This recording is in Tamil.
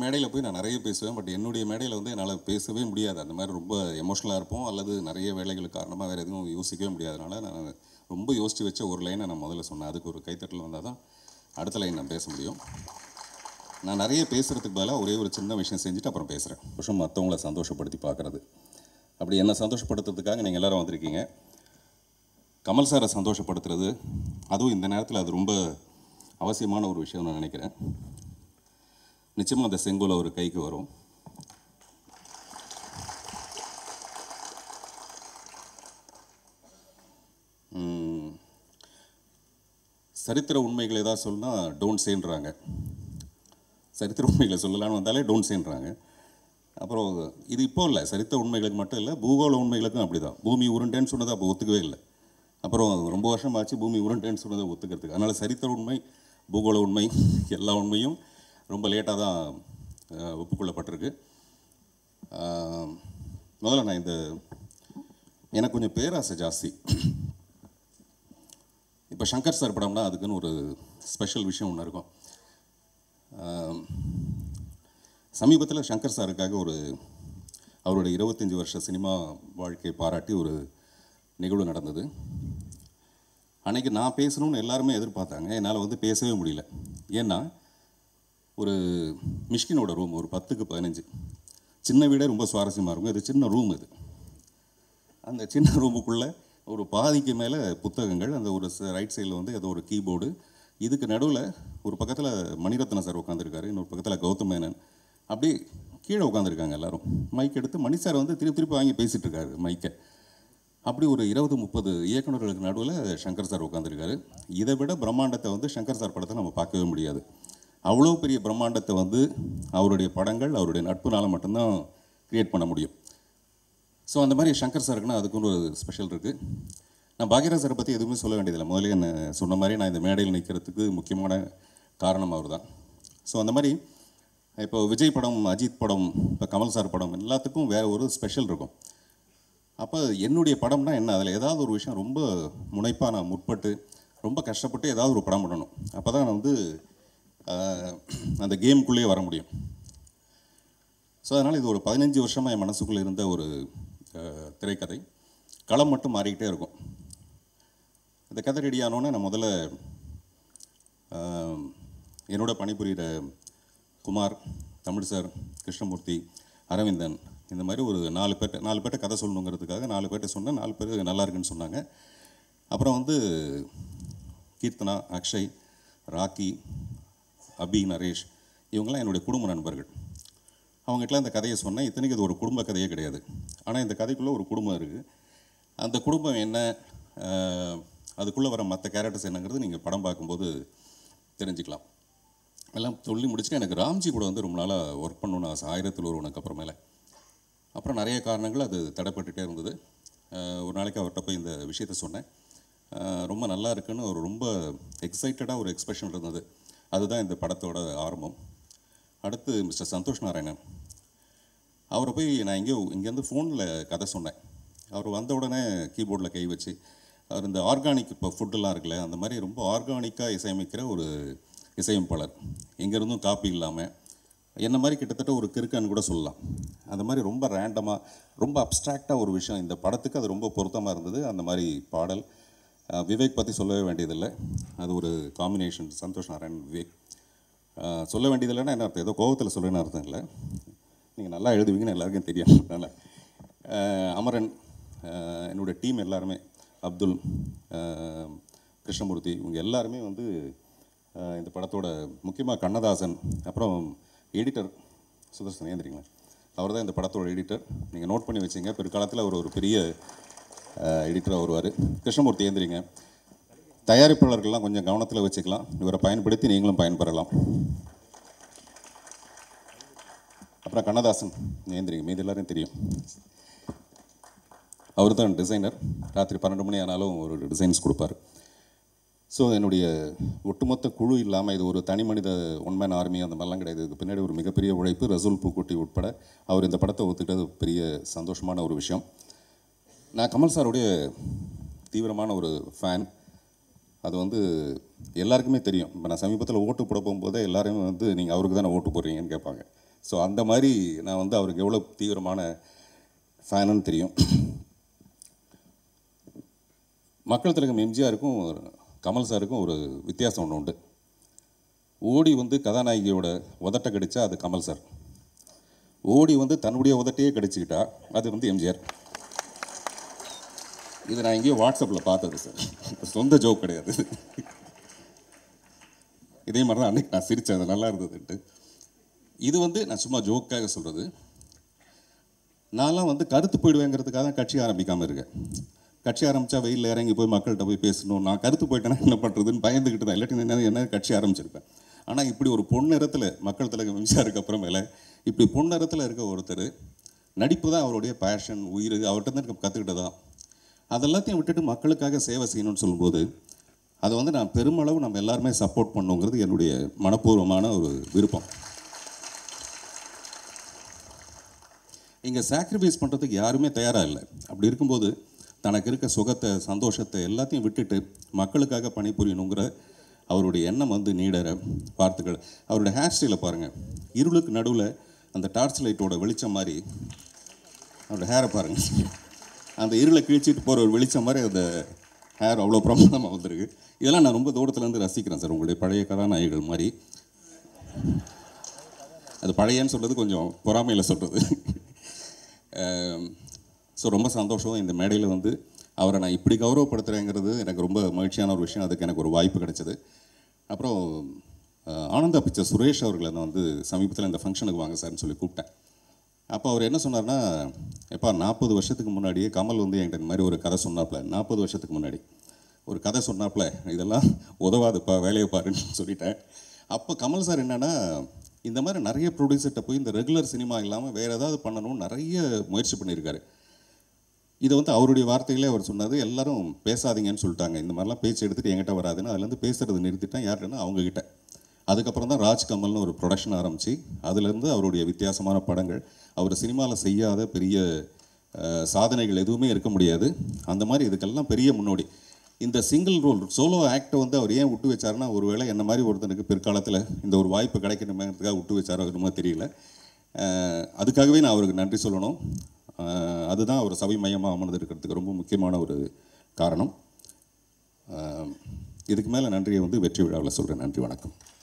மேடையில் போய் நான் நிறைய பேசுவேன் பட் என்னுடைய மேடையில் வந்து என்னால் பேசவே முடியாது அந்த மாதிரி ரொம்ப எமோஷ்னலாக இருப்போம் அல்லது நிறைய வேலைகள் காரணமாக வேறு எதுவும் யோசிக்கவே முடியாதனால நான் ரொம்ப யோசித்து வச்ச ஒரு லைனை நான் முதல்ல சொன்னேன் அதுக்கு ஒரு கைத்தட்டல் வந்தால் தான் அடுத்த லைன் நான் பேச முடியும் நான் நிறைய பேசுகிறதுக்கு பதிலாக ஒரே ஒரு சின்ன விஷயம் செஞ்சுட்டு அப்புறம் பேசுகிறேன் விஷயம் மற்றவங்கள சந்தோஷப்படுத்தி பார்க்குறது அப்படி என்னை சந்தோஷப்படுத்துறதுக்காக நீங்கள் எல்லாரும் வந்திருக்கீங்க கமல் சாரை சந்தோஷப்படுத்துறது அதுவும் இந்த நேரத்தில் அது ரொம்ப அவசியமான ஒரு விஷயம் நான் நினைக்கிறேன் நிச்சயமாக அந்த செங்கோல் அவர் கைக்கு வரும் உம், சரித்திர உண்மைகள் ஏதாவது சொன்னா டோன்ட் சேன்றாங்க சரித்திர உண்மைகளை சொல்லலாம்னு வந்தாலே டோன்ட் சேன்றாங்க அப்புறம் இது இப்போ இல்லை சரித்திர உண்மைகளுக்கு மட்டும் இல்லை பூகோள உண்மைகளுக்கும் அப்படி தான் பூமி உருண்டேன்னு சொன்னதை அப்போ ஒத்துக்கவே இல்லை அப்புறம் ரொம்ப வருஷம் ஆச்சு பூமி உருண்டேன்னு சொன்னதை ஒத்துக்கிறதுக்கு அதனால் சரித்திர உண்மை பூகோள உண்மை எல்லா உண்மையும் ரொம்ப லேட்டாக தான் அஹ், ஒப்புக்கொள்ளப்பட்டிருக்கு ஆஹ், முதல்ல நான் இந்த எனக்கு கொஞ்சம் பேராசை ஜாஸ்தி இப்போ சங்கர் சார் படம்னா அதுக்குன்னு ஒரு ஸ்பெஷல் விஷயம் ஒன்று இருக்கும் சமீபத்தில் சங்கர் சாருக்காக ஒரு அவருடைய இருபத்தஞ்சி வருஷ சினிமா வாழ்க்கையை பாராட்டி ஒரு நிகழ்வு நடந்தது அன்னைக்கு நான் பேசணும்னு எல்லாருமே எதிர்பார்த்தாங்க என்னால் வந்து பேசவே முடியல ஏன்னா ஒரு மிஷ்கினோட ரூம் ஒரு பத்துக்கு பதினஞ்சு சின்ன வீடே ரொம்ப சுவாரஸ்யமாக இருக்கும் இது சின்ன ரூம் இது அந்த சின்ன ரூமுக்குள்ளே ஒரு பாதிக்கு மேலே புத்தகங்கள் அந்த ஒரு ரைட் சைடில் வந்து ஏதோ ஒரு கீபோர்டு இதுக்கு நடுவில் ஒரு பக்கத்தில் மணிரத்ன சார் உட்காந்துருக்காரு இன்னொரு பக்கத்தில் கௌதம் மேனன் அப்படி கீழே உட்காந்துருக்காங்க எல்லாரும் மைக் எடுத்து மணி சார் வந்து திருப்பி திருப்பி வாங்கி பேசிகிட்டு இருக்காரு மைக்கை அப்படி ஒரு இருபது முப்பது இயக்குனர்களுக்கு நடுவில் சங்கர் சார் உட்காந்துருக்காரு இதை விட பிரம்மாண்டத்தை வந்து சங்கர் சார் படத்தை நம்ம பார்க்கவே முடியாது அவ்வளோ பெரிய பிரம்மாண்டத்தை வந்து அவருடைய படங்கள் அவருடைய நட்புனால மட்டும்தான் கிரியேட் பண்ண முடியும் ஸோ அந்த மாதிரி சங்கர் சாருக்குன்னா அதுக்குன்னு ஒரு ஸ்பெஷல் இருக்குது நான் பாக்யராஜ் சாரை பற்றி எதுவுமே சொல்ல வேண்டியதில்லை முதல்ல என்ன சொன்ன மாதிரி நான் இந்த மேடையில் நிற்கிறதுக்கு முக்கியமான காரணம் அவர் தான் ஸோ அந்த மாதிரி இப்போ விஜய் படம் அஜித் படம் இப்போ கமல் சார் படம் எல்லாத்துக்கும் வேறு ஒரு ஸ்பெஷல் இருக்கும் அப்போ என்னுடைய படம்னா என்ன அதில் ஏதாவது ஒரு விஷயம் ரொம்ப முனைப்பாக நான் முற்பட்டு ரொம்ப கஷ்டப்பட்டு ஏதாவது ஒரு படம் பண்ணணும் அப்போ தான் நான் வந்து ஆஹ், அந்த கேமுக்குள்ளேயே வர முடியும் ஸோ அதனால் இது ஒரு பதினஞ்சு வருஷமாக என் மனசுக்குள்ளே இருந்த ஒரு அஹ், திரைக்கதை களம் மட்டும் மாறிக்கிட்டே இருக்கும் இந்த கதை ரெடி ஆனோடனே நான் முதல்ல அஹ், என்னோட பணிபுரிகிற குமார் தமிழ் சார் கிருஷ்ணமூர்த்தி அரவிந்தன் இந்த மாதிரி ஒரு நாலு பேர்ட்ட நாலு பேர்ட்ட கதை சொல்லணுங்கிறதுக்காக நாலு பேர்ட்ட சொன்னேன் நாலு பேர் நல்லா இருக்குன்னு சொன்னாங்க அப்புறம் வந்து கீர்த்தனா அக்ஷய் ராக்கி அபி நரேஷ் இவங்கெல்லாம் என்னுடைய குடும்ப நண்பர்கள் அவங்ககிட்ட இந்த கதையை சொன்னேன் இத்தனைக்கு இது ஒரு குடும்ப கதையே கிடையாது ஆனால் இந்த கதைக்குள்ளே ஒரு குடும்பம் இருக்குது அந்த குடும்பம் என்ன ஆஹ், அதுக்குள்ளே வர மற்ற கேரக்டர்ஸ் என்னங்கிறது நீங்கள் படம் பார்க்கும்போது தெரிஞ்சுக்கலாம் எல்லாம் சொல்லி முடிச்சுட்டு எனக்கு ராம்ஜி கூட வந்து ரொம்ப நாளாக ஒர்க் பண்ணணும்னு ஆசை ஆயிரத்தில் ஒருவனுக்கு அப்புறமேல அப்புறம் நிறைய காரணங்கள் அது தடைப்பட்டுட்டே இருந்தது ஆஹ், ஒரு நாளைக்கு அவர்கிட்ட போய் இந்த விஷயத்த சொன்னேன் ஆஹ், ரொம்ப நல்லா இருக்குன்னு ஒரு ரொம்ப எக்ஸைட்டடாக ஒரு எக்ஸ்பிரஷன் இருந்தது அதுதான் இந்த படத்தோட ஆரம்பம் அடுத்து மிஸ்டர் சந்தோஷ் நாராயணன் அவரை போய் நான் எங்கேயோ இங்கேருந்து ஃபோனில் கதை சொன்னேன் அவர் வந்த உடனே கீபோர்டில் கை வச்சு அவர் இந்த ஆர்கானிக் இப்போ ஃபுட்டெல்லாம் இருக்குல்ல அந்த மாதிரி ரொம்ப ஆர்கானிக்காக இசையமைக்கிற ஒரு இசையமைப்பாளர் எங்கேருந்தும் காப்பி இல்லாமல் என்ன மாதிரி கிட்டத்தட்ட ஒரு கிறுக்கன்னு கூட சொல்லலாம் அந்த மாதிரி ரொம்ப ரேண்டமாக ரொம்ப அப்ட்ராக்டாக ஒரு விஷயம் இந்த படத்துக்கு அது ரொம்ப பொருத்தமாக இருந்தது அந்த மாதிரி பாடல் அஹ், விவேக் பற்றி சொல்லவே வேண்டியதில்லை அது ஒரு காம்பினேஷன் சந்தோஷ் நாராயண் விவேக் அஹ், சொல்ல வேண்டியதில்லைன்னா என்ன அர்த்தம் ஏதோ கோவத்தில் சொல்லுன்னு அர்த்தம் இல்லை நீங்கள் நல்லா எழுதுவீங்கன்னு எல்லாருக்கும் தெரியும் அதனால் அஹ், அமரன் அஹ், என்னோட டீம் எல்லாருமே அப்துல் அஹ், கிருஷ்ணமூர்த்தி இவங்க எல்லாருமே வந்து அஹ், இந்த படத்தோட முக்கியமாக கண்ணதாசன் அப்புறம் எடிட்டர் சுதர்சன் ஏந்திரிங்களா அவர் தான் இந்த படத்தோட எடிட்டர் நீங்கள் நோட் பண்ணி வச்சிங்க பிற்காலத்தில் அவர் ஒரு பெரிய எடிட்டராக வருவார் கிருஷ்ணமூர்த்தி ஏந்திரிங்க தயாரிப்பாளர்கள்லாம் கொஞ்சம் கவனத்தில் வச்சுக்கலாம் இவரை பயன்படுத்தி நீங்களும் பயன்பெறலாம் அப்புறம் கண்ணதாசன் ஏந்திரிங்க மீது எல்லாரும் தெரியும் அவர் தான் டிசைனர் ராத்திரி பன்னெண்டு மணி ஆனாலும் ஒரு டிசைன்ஸ் கொடுப்பார் ஸோ என்னுடைய ஒட்டுமொத்த குழு இல்லாமல் இது ஒரு தனி மனித ஒன்மேன் ஆர்மி அந்த மாதிரிலாம் கிடையாது இதுக்கு பின்னாடி ஒரு மிகப்பெரிய உழைப்பு ரசூல் பூக்குட்டி உட்பட அவர் இந்த படத்தை ஒத்துக்கிட்டது பெரிய சந்தோஷமான ஒரு விஷயம் நான் கமல் சாருடைய தீவிரமான ஒரு ஃபேன் அது வந்து எல்லாருக்குமே தெரியும் இப்போ நான் சமீபத்தில் ஓட்டு போட போகும்போதே எல்லாருமே வந்து நீங்கள் அவருக்கு தானே ஓட்டு போடுறீங்கன்னு கேட்பாங்க ஸோ அந்த மாதிரி நான் வந்து அவருக்கு எவ்வளோ தீவிரமான ஃபேனுன்னு தெரியும் மக்கள் திலகம் எம்ஜிஆருக்கும் கமல் சாருக்கும் ஒரு வித்தியாசம் ஒன்று உண்டு ஓடி வந்து கதாநாயகியோட உதட்டை கடிச்சா அது கமல் சார் ஓடி வந்து தன்னுடைய உதட்டையே கடிச்சுக்கிட்டா அது வந்து எம்ஜிஆர் இது நான் எங்கேயோ வாட்ஸ்அப்பில் பார்த்தது சார் சொந்த ஜோக் கிடையாது இதே மாதிரி தான் அன்னைக்கு நான் சிரித்தேன் அது நல்லா இருந்ததுன்ட்டு இது வந்து நான் சும்மா ஜோக்காக சொல்கிறது நான்லாம் வந்து கருத்து போயிடுவேங்கிறதுக்காக தான் கட்சி ஆரம்பிக்காமல் இருக்கேன் கட்சி ஆரம்பித்தா வெயிலில் இறங்கி போய் மக்கள்கிட்ட போய் பேசணும் நான் கருத்து போயிட்டேன்னா என்ன பண்ணுறதுன்னு பயந்துக்கிட்டு தான் இல்லாட்டி என்ன என்ன கட்சி ஆரம்பிச்சிருப்பேன் ஆனால் இப்படி ஒரு பொன்னிறத்தில் மக்கள் திலகம் மின்சாருக்கு அப்புறமேல இப்படி பொன்னிறத்தில் இருக்க ஒருத்தர் நடிப்பு தான் அவருடைய பேஷன் உயிர் அவர்கிட்ட தான் கற்றுக்கிட்டதான் அதெல்லாத்தையும் விட்டுட்டு மக்களுக்காக சேவை செய்யணும்னு சொல்லும்போது அதை வந்து நான் பெருமளவு நம்ம எல்லாருமே சப்போர்ட் பண்ணுங்கிறது என்னுடைய மனப்பூர்வமான ஒரு விருப்பம் இங்கே சாக்ரிஃபைஸ் பண்ணுறதுக்கு யாருமே தயாராக இல்லை அப்படி இருக்கும்போது தனக்கு இருக்க சுகத்தை சந்தோஷத்தை எல்லாத்தையும் விட்டுட்டு மக்களுக்காக பணிபுரியணுங்கிற அவருடைய எண்ணம் வந்து நீடற வார்த்தைகள் அவருடைய ஹேர் ஸ்டைலை பாருங்கள் இருளுக்கு நடுவில் அந்த டார்ச் லைட்டோட வெளிச்சம் மாதிரி அவருடைய ஹேரை பாருங்கள் அந்த இருளை கிழிச்சிட்டு போகிற ஒரு வெளிச்சம் மாதிரி அந்த ஹேர் அவ்வளோ பிரமாதமாக வந்திருக்கு இதெல்லாம் நான் ரொம்ப தூரத்துலேருந்து ரசிக்கிறேன் சார் உங்களுடைய பழைய கதாநாயகிகள் மாதிரி அது பழையன்னு சொல்கிறது கொஞ்சம் பொறாமையில் சொல்கிறது ஸோ ரொம்ப சந்தோஷம் இந்த மேடையில் வந்து அவரை நான் இப்படி கௌரவப்படுத்துகிறேங்கிறது எனக்கு ரொம்ப மகிழ்ச்சியான ஒரு விஷயம் அதுக்கு எனக்கு ஒரு வாய்ப்பு கிடைச்சது அப்புறம் அஹ், ஆனந்தா பிக்சர் சுரேஷ் அவர்களை நான் வந்து சமீபத்தில் இந்த ஃபங்க்ஷனுக்கு வாங்க சார்னு சொல்லி கூப்பிட்டேன் அப்போ அவர் என்ன சொன்னார்னா எப்பா நாற்பது வருஷத்துக்கு முன்னாடியே கமல் வந்து என்கிட்ட இந்த மாதிரி ஒரு கதை சொன்னாப்புல நாற்பது வருஷத்துக்கு முன்னாடி ஒரு கதை சொன்னாப்புல இதெல்லாம் உதவாதுப்பா வேலையை பாருன்னு சொல்லிட்டேன் அப்போ கமல் சார் என்னன்னா இந்த மாதிரி நிறைய ப்ரொடியூசர்கிட்ட போய் இந்த ரெகுலர் சினிமா இல்லாமல் வேறு ஏதாவது பண்ணணும்னு நிறைய முயற்சி பண்ணியிருக்காரு இதை வந்து அவருடைய வார்த்தைகளே அவர் சொன்னது எல்லாரும் பேசாதீங்கன்னு சொல்லிட்டாங்க இந்த மாதிரிலாம் பேச்சு எடுத்துகிட்டு என்கிட்ட வராதுன்னு அதுலேருந்து பேசுறது நிறுத்திட்டேன் யாருன்னா அவங்கக்கிட்ட அதுக்கப்புறம் தான் ராஜ் கமல்னு ஒரு ப்ரொடக்ஷன் ஆரம்பித்து அதுலேருந்து அவருடைய வித்தியாசமான படங்கள் அவர் சினிமாவில் செய்யாத பெரிய அஹ், சாதனைகள் எதுவுமே இருக்க முடியாது அந்த மாதிரி இதுக்கெல்லாம் பெரிய முன்னோடி இந்த சிங்கிள் ரோல் சோலோ ஆக்டை வந்து அவர் ஏன் விட்டு வச்சாருன்னா ஒருவேளை என்ன மாதிரி ஒருத்தனுக்கு பிற்காலத்தில் இந்த ஒரு வாய்ப்பு கிடைக்கணுமேங்கிறதுக்காக விட்டு வச்சாரோ என்னமோ தெரியல அஹ், அதுக்காகவே நான் அவருக்கு நன்றி சொல்லணும் அஹ், அதுதான் அவர் சபை மையமாக அமர்ந்து இருக்கிறதுக்கு ரொம்ப முக்கியமான ஒரு காரணம் அஹ், இதுக்கு மேலே நன்றியை வந்து வெற்றி விழாவில் சொல்கிறேன் நன்றி வணக்கம்